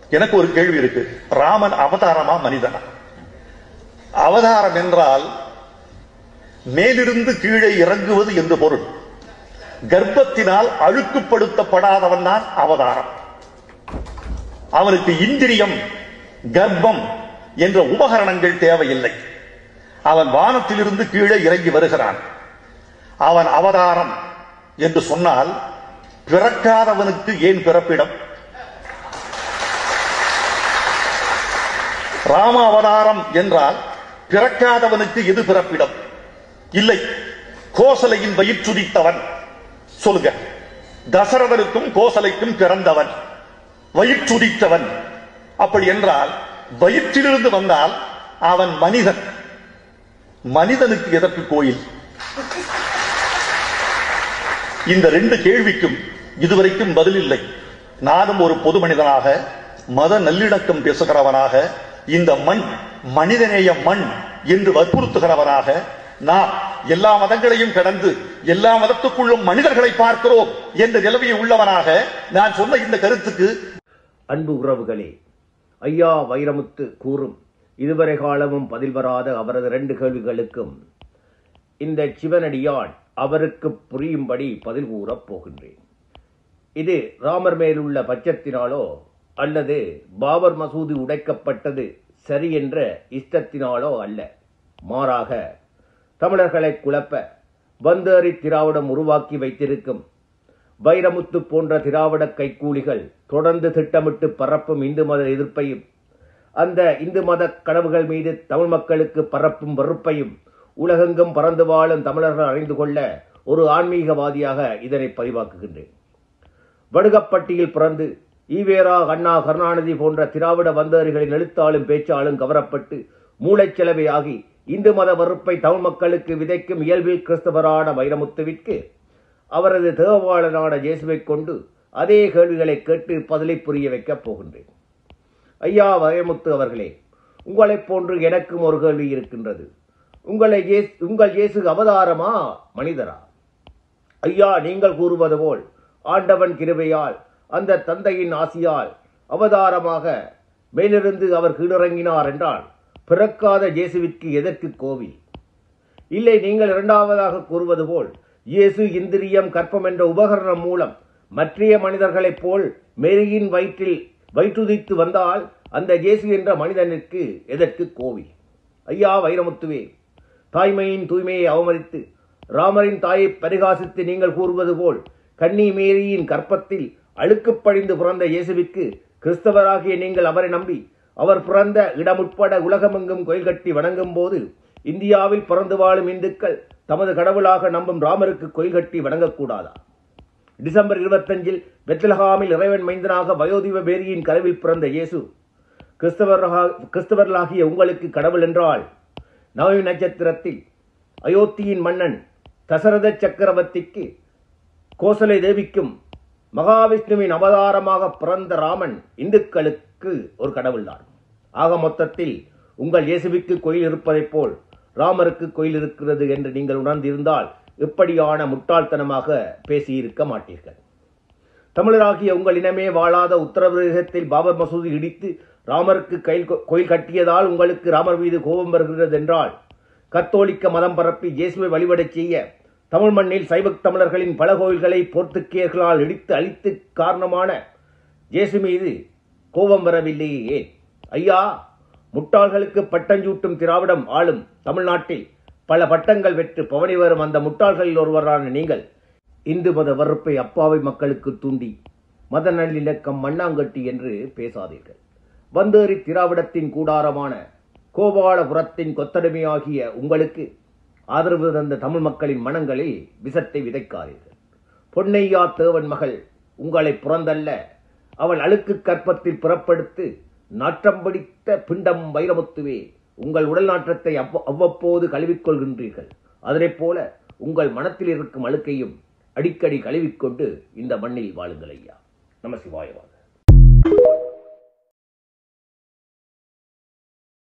எனக்கு ஒரு கேள்வி இருக்கு ராமன் அவதாரமா மனிதனா அவதாரம் என்றால் மேலிருந்து கீழே இறங்குவது என்று பொருள் கர்ப்பத்தினால் அழுக்குப்படுத்தப்படாதவன் தான் அவதாரம் அவனுக்கு இந்திரியம் கர்ப்பம் என்ற உபகரணங்கள் தேவையில்லை அவன் வானத்திலிருந்து கீழே இறங்கி வருகிறான் அவன் அவதாரம் என்று சொன்னால் பிறக்காதவனுக்கு ஏன் பிறப்பிடம் ராம அவதாரம் என்றால் பிறக்காதவனுக்கு எது பிறப்பிடம் இல்லை கோசலையின் வயிற்றுதித்தவன் சொல்லுங்க தசரதனுக்கும் கோசலைக்கும் பிறந்தவன் வயிற்றுதித்தவன் அப்படி என்றால் வயிற்றிலிருந்து வந்தால் அவன் மனிதன் மனிதனுக்கு எதற்கு கோயில் இந்த ரெண்டு கேள்விக்கும் இதுவரைக்கும் பதில் இல்லை நானும் ஒரு பொது மனிதனாக மத நல்லிணக்கம் பேசுகிறவனாக இந்த மண் மனிதநேய மண் என்று வற்புறுத்துகிறவனாக நாம் எல்லா மதங்களையும் கடந்து எல்லா மதத்துக்குள்ளும் மனிதர்களை பார்க்கிறோம் என்ற நிலைமையை உள்ளவனாக நான் சொன்ன இந்த கருத்துக்கு அன்பு உறவுகளே ஐயா வைரமுத்து கூறும் இதுவரை காலமும் பதில் வராத அவரது ரெண்டு கேள்விகளுக்கும் இந்த சிவனடியான் அவருக்கு புரியும்படி பதில் கூறப் போகின்றேன் இது ராமர் மேலுள்ள பட்சத்தினாலோ அல்லது பாபர் மசூதி உடைக்கப்பட்டது சரி என்ற இஷ்டத்தினாலோ அல்ல மாறாக தமிழர்களை குழப்ப வந்தேறி திராவிடம் உருவாக்கி வைத்திருக்கும் வைரமுத்து போன்ற திராவிட கைக்கூலிகள் தொடர்ந்து திட்டமிட்டு பரப்பும் இந்து மத எதிர்ப்பையும் அந்த இந்து மத கனவுகள் மீது தமிழ் மக்களுக்கு பரப்பும் வெறுப்பையும் உலகெங்கும் பறந்து வாழும் தமிழர்கள் அறிந்து கொள்ள ஒரு ஆன்மீகவாதியாக இதனை பதிவாக்குகின்றேன் வடுகப்பட்டியில் பிறந்து ஈவேரா அண்ணா கருணாநிதி போன்ற திராவிட வந்தேறிகளின் எழுத்தாளும் பேச்சாளும் கவரப்பட்டு மூளைச்செலவையாகி இந்து மத வெறுப்பை தமிழ் மக்களுக்கு விதைக்கும் இயல்பில் கிறிஸ்தவரான வைரமுத்துவிற்கு அவரது தேவாளனான ஜேசுவைக் கொண்டு அதே கேள்விகளை கேட்டு பதிலை புரிய வைக்கப் போகின்றேன் ஐயா வைரமுத்து அவர்களே உங்களைப் போன்று எனக்கும் ஒரு கேள்வி இருக்கின்றது உங்களை இயேசு உங்கள் இயேசு அவதாரமா மனிதரா ஐயா நீங்கள் கூறுவது போல் ஆண்டவன் கிருபையால் அந்த தந்தையின் ஆசியால் அவதாரமாக மேலிருந்து அவர் கீழிறங்கினார் என்றால் பிறக்காத இயேசுவிற்கு எதற்கு கோவில் இல்லை நீங்கள் இரண்டாவதாக கூறுவது போல் இயேசு இந்திரியம் கற்பம் என்ற உபகரணம் மூலம் மற்றைய மனிதர்களைப் போல் மேரியின் வயிற்றில் வயிற்றுதித்து வந்தால் அந்த இயேசு என்ற மனிதனுக்கு எதற்கு கோவில் ஐயா வைரமுத்துவே தாய்மையின் தூய்மையை அவமதித்து ராமரின் தாயை பரிகாசித்து நீங்கள் கூறுவது போல் கன்னி மேரியின் கற்பத்தில் அழுக்குப்பழிந்து பிறந்த இயேசுவிற்கு கிறிஸ்தவராகிய நீங்கள் அவரை நம்பி அவர் பிறந்த இடம் உட்பட உலகமெங்கும் கோயில் கட்டி வணங்கும் போது இந்தியாவில் பிறந்து வாழும் இந்துக்கள் தமது கடவுளாக நம்பும் ராமருக்கு கோயில் கட்டி வணங்கக்கூடாதா டிசம்பர் இருபத்தஞ்சில் பெத்லஹாமில் இறைவன் மைந்தனாக வயோதிப பேரியின் கருவில் பிறந்த இயேசு கிறிஸ்தவர்களாக கிறிஸ்தவர்களாகிய உங்களுக்கு கடவுள் என்றால் நவமி நட்சத்திரத்தில் அயோத்தியின் மன்னன் தசரத சக்கரவர்த்திக்கு கோசலை தேவிக்கும் மகாவிஷ்ணுவின் அவதாரமாக பிறந்த ராமன் இந்துக்களுக்கு ஒரு கடவுள்தான் ஆக மொத்தத்தில் உங்கள் இயேசுவிற்கு கோயில் இருப்பதைப் போல் ராமருக்கு கோயில் இருக்கிறது என்று நீங்கள் உணர்ந்திருந்தால் இப்படியான முட்டாள்தனமாக பேசியிருக்க மாட்டீர்கள் தமிழராகிய உங்கள் இனமே வாழாத உத்தரப்பிரதேசத்தில் பாபர் மசூதி இடித்து ராமருக்கு கையில் கோயில் கட்டியதால் உங்களுக்கு ராமர் மீது கோபம் வருகிறது என்றால் கத்தோலிக்க மதம் பரப்பி இயேசுவை வழிபடச் செய்ய தமிழ் மண்ணில் சைவ தமிழர்களின் பல கோயில்களை போர்த்துக்கேயர்களால் இடித்து அழித்து காரணமான இயேசு மீது கோபம் வரவில்லையே ஏன் ஐயா முட்டாள்களுக்கு பட்டஞ்சூட்டும் திராவிடம் ஆளும் தமிழ்நாட்டில் பல பட்டங்கள் வெற்று பவனி வரும் அந்த முட்டாள்களில் ஒருவரான நீங்கள் இந்து மத வெறுப்பை அப்பாவி மக்களுக்கு தூண்டி மத நல்லிணக்கம் மண்ணாங்கட்டி என்று பேசாதீர்கள் வந்தேறி திராவிடத்தின் கூடாரமான கோபாலபுரத்தின் கொத்தடிமையாகிய உங்களுக்கு ஆதரவு தந்த தமிழ் மக்களின் மனங்களில் விஷத்தை விதைக்காதீர்கள் பொன்னையா தேவன் மகள் உங்களை புறந்தல்ல அவள் அழுக்கு கற்பத்தில் புறப்படுத்து நாற்றம் பிடித்த பிண்டம் வைரமுத்துவே உங்கள் உடல் நாற்றத்தை அவ்வ- அவ்வப்போது கழுவிக்கொள்கின்றீர்கள் அதனைப் போல உங்கள் மனத்தில் இருக்கும் அழுக்கையும் அடிக்கடி கழுவிக்கொண்டு இந்த மண்ணில் வாழுங்கள் ஐயா நம சிவாயவாக